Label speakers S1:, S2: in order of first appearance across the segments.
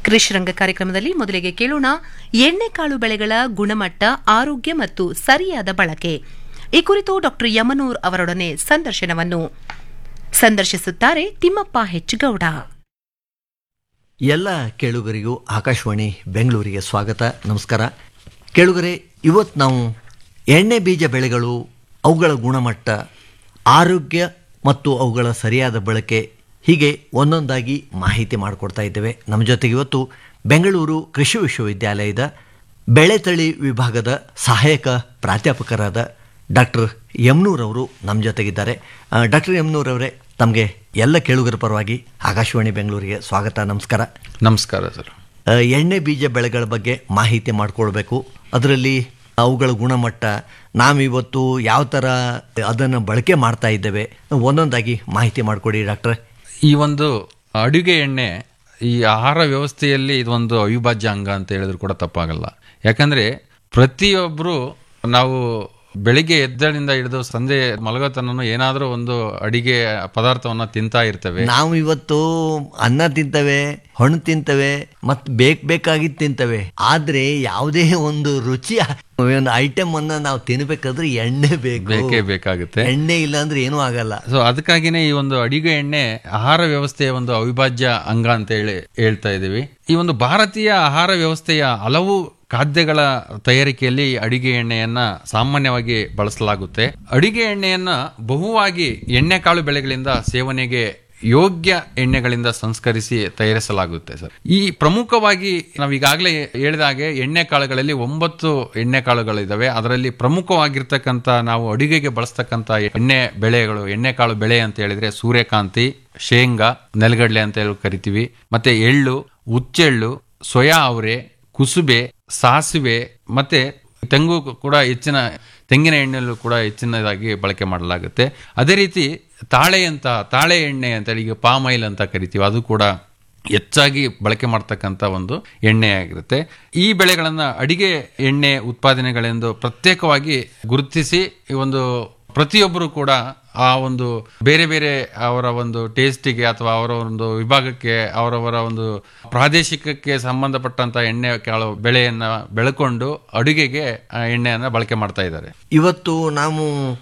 S1: ಕೃಷಿರಂಗ ಕಾರ್ಯಕ್ರಮದಲ್ಲಿ ಮೊದಲಿಗೆ ಕೇಳೋಣ ಎಣ್ಣೆಕಾಳು ಬೆಳೆಗಳ ಗುಣಮಟ್ಟ ಆರೋಗ್ಯ ಮತ್ತು ಸರಿಯಾದ ಬಳಕೆ ಈ ಕುರಿತು ಡಾಕ್ಟರ್ ಯಮನೂರ್ ಅವರೊಡನೆ ಸಂದರ್ಶನವನ್ನು ಸಂದರ್ಶಿಸುತ್ತಾರೆ ತಿಮ್ಮಪ್ಪ ಹೆಚ್ಚುಗೌಡ
S2: ಎಲ್ಲ ಕೇಳುಗರಿಗೂ ಆಕಾಶವಾಣಿ ಬೆಂಗಳೂರಿಗೆ ಸ್ವಾಗತ ನಮಸ್ಕಾರ ಕೇಳುಗರೆ ಇವತ್ತು ನಾವು ಎಣ್ಣೆ ಬೀಜ ಬೆಳೆಗಳು ಅವುಗಳ ಗುಣಮಟ್ಟ ಆರೋಗ್ಯ ಮತ್ತು ಅವುಗಳ ಸರಿಯಾದ ಬಳಕೆ ಹೀಗೆ ಒಂದೊಂದಾಗಿ ಮಾಹಿತಿ ಮಾಡಿಕೊಡ್ತಾ ಇದ್ದೇವೆ ನಮ್ಮ ಜೊತೆಗೆ ಇವತ್ತು ಬೆಂಗಳೂರು ಕೃಷಿ ವಿಶ್ವವಿದ್ಯಾಲಯದ ಬೆಳೆತಳಿ ವಿಭಾಗದ ಸಹಾಯಕ ಪ್ರಾಧ್ಯಾಪಕರಾದ ಡಾಕ್ಟರ್ ಯಮ್ನೂರ್ ಅವರು ನಮ್ಮ ಜೊತೆಗಿದ್ದಾರೆ ಡಾಕ್ಟರ್ ಯಮ್ನೂರ್ ಅವರೇ ತಮಗೆ ಎಲ್ಲ ಕೇಳುಗರ ಪರವಾಗಿ ಆಕಾಶವಾಣಿ ಬೆಂಗಳೂರಿಗೆ ಸ್ವಾಗತ ನಮಸ್ಕಾರ
S3: ನಮಸ್ಕಾರ ಸರ್
S2: ಆ, ಎಣ್ಣೆ ಬೀಜ ಬೆಳೆಗಳ ಬಗ್ಗೆ ಮಾಹಿತಿ ಮಾಡಿಕೊಳ್ಬೇಕು ಅದರಲ್ಲಿ ಅವುಗಳ ಗುಣಮಟ್ಟ ನಾವಿವತ್ತು ಯಾವ ಥರ ಅದನ್ನು ಬಳಕೆ ಮಾಡ್ತಾ ಇದ್ದೇವೆ ಒಂದೊಂದಾಗಿ ಮಾಹಿತಿ ಮಾಡಿಕೊಡಿ ಡಾಕ್ಟ್ರೆ
S3: ಈ ಒಂದು ಅಡುಗೆ ಎಣ್ಣೆ ಈ ಆಹಾರ ವ್ಯವಸ್ಥೆಯಲ್ಲಿ ಇದೊಂದು ಅವಿಭಾಜ್ಯ ಅಂಗ ಅಂತ ಹೇಳಿದ್ರು ಕೂಡ ತಪ್ಪಾಗಲ್ಲ ಯಾಕಂದ್ರೆ ಪ್ರತಿಯೊಬ್ಬರು ನಾವು ಬೆಳಿಗ್ಗೆ ಎದ್ದಳಿಂದ ಹಿಡಿದು ಸಂಜೆ ಮಲಗೋ ತನಕ ಏನಾದರೂ ಒಂದು ಅಡಿಗೆ ಪದಾರ್ಥವನ್ನ ತಿಂತಾ ಇರ್ತೇವೆ
S2: ನಾವು ಇವತ್ತು ಅನ್ನ ತಿಂತವೆ ಹಣ್ಣು ತಿಂತವೆ ಮತ್ತು ಬೇಕ್ ಬೇಕಾಗಿದ್ದು ತಿಂತವೆ ಆದ್ರೆ ಯಾವುದೇ ಒಂದು ರುಚಿಯ ಒಂದು ಐಟಮ್ ಅನ್ನ ನಾವು ತಿನ್ಬೇಕಾದ್ರೆ ಎಣ್ಣೆ ಬೇಕು
S3: ಬೇಕೇ ಬೇಕಾಗುತ್ತೆ
S2: ಎಣ್ಣೆ ಇಲ್ಲ ಅಂದ್ರೆ ಏನೂ ಆಗಲ್ಲ
S3: ಸೊ ಅದಕ್ಕಾಗಿನೇ ಈ ಒಂದು ಅಡಿಗೆ ಎಣ್ಣೆ ಆಹಾರ ವ್ಯವಸ್ಥೆಯ ಒಂದು ಅವಿಭಾಜ್ಯ ಅಂಗ ಅಂತ ಹೇಳಿ ಹೇಳ್ತಾ ಇದ್ದೀವಿ ಈ ಒಂದು ಭಾರತೀಯ ಆಹಾರ ವ್ಯವಸ್ಥೆಯ ಹಲವು ಖಾದ್ಯಗಳ ತಯಾರಿಕೆಯಲ್ಲಿ ಅಡಿಗೆ ಎಣ್ಣೆಯನ್ನ ಸಾಮಾನ್ಯವಾಗಿ ಬಳಸಲಾಗುತ್ತೆ ಅಡಿಗೆ ಎಣ್ಣೆಯನ್ನ ಬಹುವಾಗಿ ಎಣ್ಣೆಕಾಳು ಬೆಳೆಗಳಿಂದ ಸೇವನೆಗೆ ಯೋಗ್ಯ ಎಣ್ಣೆಗಳಿಂದ ಸಂಸ್ಕರಿಸಿ ತಯಾರಿಸಲಾಗುತ್ತೆ ಸರ್ ಈ ಪ್ರಮುಖವಾಗಿ ನಾವು ಈಗಾಗಲೇ ಹೇಳಿದ ಹಾಗೆ ಎಣ್ಣೆಕಾಳುಗಳಲ್ಲಿ ಒಂಬತ್ತು ಎಣ್ಣೆಕಾಳುಗಳಿದಾವೆ ಅದರಲ್ಲಿ ಪ್ರಮುಖವಾಗಿರ್ತಕ್ಕಂಥ ನಾವು ಅಡುಗೆಗೆ ಬಳಸ್ತಕ್ಕಂಥ ಎಣ್ಣೆ ಬೆಳೆಗಳು ಎಣ್ಣೆಕಾಳು ಬೆಳೆ ಅಂತ ಹೇಳಿದ್ರೆ ಸೂರ್ಯಕಾಂತಿ ಶೇಂಗಾ ನೆಲಗಡಲೆ ಅಂತ ಹೇಳಿ ಕರಿತೀವಿ ಮತ್ತೆ ಎಳ್ಳು ಉಚ್ಚೆಳ್ಳು ಸೊಯಾ ಅವರೆ ಕುಸುಬೆ ಸಾಸಿವೆ ಮತ್ತೆ ತೆಂಗು ಕೂಡ ಹೆಚ್ಚಿನ ತೆಂಗಿನ ಎಣ್ಣೆಯಲ್ಲೂ ಕೂಡ ಹೆಚ್ಚಿನದಾಗಿ ಬಳಕೆ ಮಾಡಲಾಗುತ್ತೆ ಅದೇ ರೀತಿ ತಾಳೆ ಅಂತ ತಾಳೆ ಎಣ್ಣೆ ಅಂತ ಈಗ ಪಾಮ್ ಆಯಿಲ್ ಅಂತ ಕರಿತೀವಿ ಅದು ಕೂಡ ಹೆಚ್ಚಾಗಿ ಬಳಕೆ ಮಾಡ್ತಕ್ಕಂಥ ಒಂದು ಎಣ್ಣೆ ಆಗಿರುತ್ತೆ ಈ ಬೆಳೆಗಳನ್ನು ಅಡಿಗೆ ಎಣ್ಣೆ ಉತ್ಪಾದನೆಗಳೆಂದು ಪ್ರತ್ಯೇಕವಾಗಿ ಗುರುತಿಸಿ ಈ ಒಂದು ಪ್ರತಿಯೊಬ್ಬರು ಕೂಡ ಆ ಒಂದು ಬೇರೆ ಬೇರೆ ಅವರ ಒಂದು ಟೇಸ್ಟಿಗೆ ಅಥವಾ ಅವರ ಒಂದು ವಿಭಾಗಕ್ಕೆ ಅವರವರ ಒಂದು ಪ್ರಾದೇಶಿಕಕ್ಕೆ ಸಂಬಂಧಪಟ್ಟಂತ ಎಣ್ಣೆ ಕಾಳು ಬೆಳೆಯನ್ನ ಬೆಳ್ಕೊಂಡು ಅಡುಗೆಗೆ ಆ ಎಣ್ಣೆಯನ್ನ ಬಳಕೆ ಮಾಡ್ತಾ ಇದ್ದಾರೆ
S2: ಇವತ್ತು ನಾವು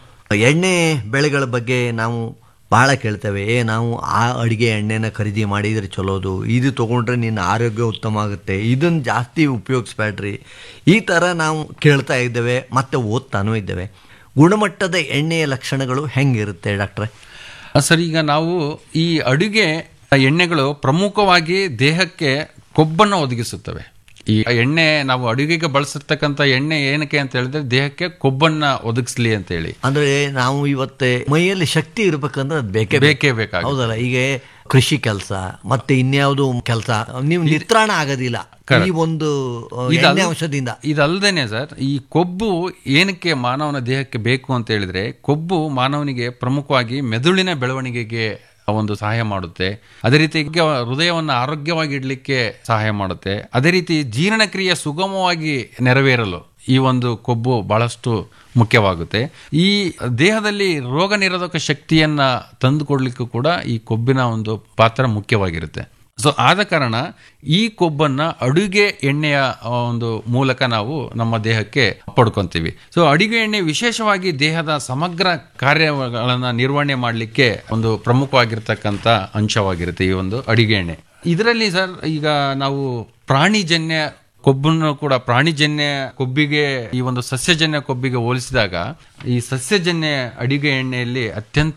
S2: ಎಣ್ಣೆ ಬೆಳೆಗಳ ಬಗ್ಗೆ ನಾವು ಭಾಳ ಕೇಳ್ತೇವೆ ಏ ನಾವು ಆ ಅಡಿಗೆ ಎಣ್ಣೆನ ಖರೀದಿ ಮಾಡಿದರೆ ಚಲೋದು ಇದು ತೊಗೊಂಡ್ರೆ ನಿನ್ನ ಆರೋಗ್ಯ ಉತ್ತಮ ಆಗುತ್ತೆ ಇದನ್ನು ಜಾಸ್ತಿ ಉಪಯೋಗಿಸ್ಬೇಡ್ರಿ ಈ ಥರ ನಾವು ಕೇಳ್ತಾ ಇದ್ದೇವೆ ಮತ್ತು ಓದ್ತಾನೂ ಇದ್ದೇವೆ ಗುಣಮಟ್ಟದ ಎಣ್ಣೆಯ ಲಕ್ಷಣಗಳು ಹೆಂಗಿರುತ್ತೆ ಡಾಕ್ಟ್ರೆ
S3: ಆ, ಸರ್ ಈಗ ನಾವು ಈ ಅಡುಗೆ ಎಣ್ಣೆಗಳು ಪ್ರಮುಖವಾಗಿ ದೇಹಕ್ಕೆ ಕೊಬ್ಬನ್ನು ಒದಗಿಸುತ್ತವೆ ಈ ಎಣ್ಣೆ ನಾವು ಅಡುಗೆಗೆ ಬಳಸಿರ್ತಕ್ಕಂಥ ಎಣ್ಣೆ ಏನಕ್ಕೆ ಅಂತ ಹೇಳಿದ್ರೆ ದೇಹಕ್ಕೆ ಕೊಬ್ಬನ್ನ ಒದಗಿಸ್ಲಿ ಅಂತ ಹೇಳಿ
S2: ಅಂದ್ರೆ ನಾವು ಇವತ್ತೆ ಮೈಯಲ್ಲಿ ಶಕ್ತಿ ಇರ್ಬೇಕಂದ್ರೆ ಅದು ಬೇಕೇ ಬೇಕು.
S3: ಬೇಕೇ ಬೇಕಾಗುತ್ತೆ
S2: ಹೌದಲ್ಲ ಈಗ ಕೃಷಿ ಕೆಲಸ ಮತ್ತೆ ಇನ್ಯಾವುದು ಕೆಲಸ ನೀವು ನಿತ್ರಾಣ ಆಗೋದಿಲ್ಲ ಈ ಒಂದು ಅಹ್,
S3: ಇದಲ್-
S2: ಎಣ್ಣೆ ಅಂಶದಿಂದ
S3: ಇದಲ್ದೇನೆ ಸರ್ ಈ ಕೊಬ್ಬು ಏನಕ್ಕೆ ಮಾನವನ ದೇಹಕ್ಕೆ ಬೇಕು ಅಂತ ಹೇಳಿದ್ರೆ ಕೊಬ್ಬು ಮಾನವನಿಗೆ ಪ್ರಮುಖವಾಗಿ ಮೆದುಳಿನ ಬೆಳವಣಿಗೆಗೆ ಒಂದು ಸಹಾಯ ಮಾಡುತ್ತೆ ಅದೇ ರೀತಿ ಈಗ ಹೃದಯವನ್ನು ಆರೋಗ್ಯವಾಗಿ ಇಡಲಿಕ್ಕೆ ಸಹಾಯ ಮಾಡುತ್ತೆ ಅದೇ ರೀತಿ ಜೀರ್ಣಕ್ರಿಯೆ ಸುಗಮವಾಗಿ ನೆರವೇರಲು ಈ ಒಂದು ಕೊಬ್ಬು ಬಹಳಷ್ಟು ಮುಖ್ಯವಾಗುತ್ತೆ ಈ ದೇಹದಲ್ಲಿ ರೋಗ ನಿರೋಧಕ ಶಕ್ತಿಯನ್ನ ತಂದುಕೊಡ್ಲಿಕ್ಕೂ ಕೂಡ ಈ ಕೊಬ್ಬಿನ ಒಂದು ಪಾತ್ರ ಮುಖ್ಯವಾಗಿರುತ್ತೆ ಸೊ ಆದ ಕಾರಣ ಈ ಕೊಬ್ಬನ್ನ ಅಡುಗೆ ಎಣ್ಣೆಯ ಆ, ಒಂದು ಮೂಲಕ ನಾವು ನಮ್ಮ ದೇಹಕ್ಕೆ ಪಡ್ಕೊಂತೀವಿ ಸೊ ಅಡುಗೆ ಎಣ್ಣೆ ವಿಶೇಷವಾಗಿ ದೇಹದ ಸಮಗ್ರ ಕಾರ್ಯಗಳನ್ನ ನಿರ್ವಹಣೆ ಮಾಡಲಿಕ್ಕೆ ಒಂದು ಪ್ರಮುಖವಾಗಿರ್ತಕ್ಕಂಥ ಅಂಶವಾಗಿರುತ್ತೆ ಈ ಒಂದು ಅಡುಗೆ ಎಣ್ಣೆ ಇದರಲ್ಲಿ ಸರ್ ಈಗ ನಾವು ಪ್ರಾಣಿಜನ್ಯ ಕೊಬ್ಬನ್ನು ಕೂಡ ಪ್ರಾಣಿಜನ್ಯ ಕೊಬ್ಬಿಗೆ ಈ ಒಂದು ಸಸ್ಯಜನ್ಯ ಕೊಬ್ಬಿಗೆ ಹೋಲಿಸಿದಾಗ ಈ ಸಸ್ಯಜನ್ಯ ಅಡಿಗೆ ಎಣ್ಣೆಯಲ್ಲಿ ಅತ್ಯಂತ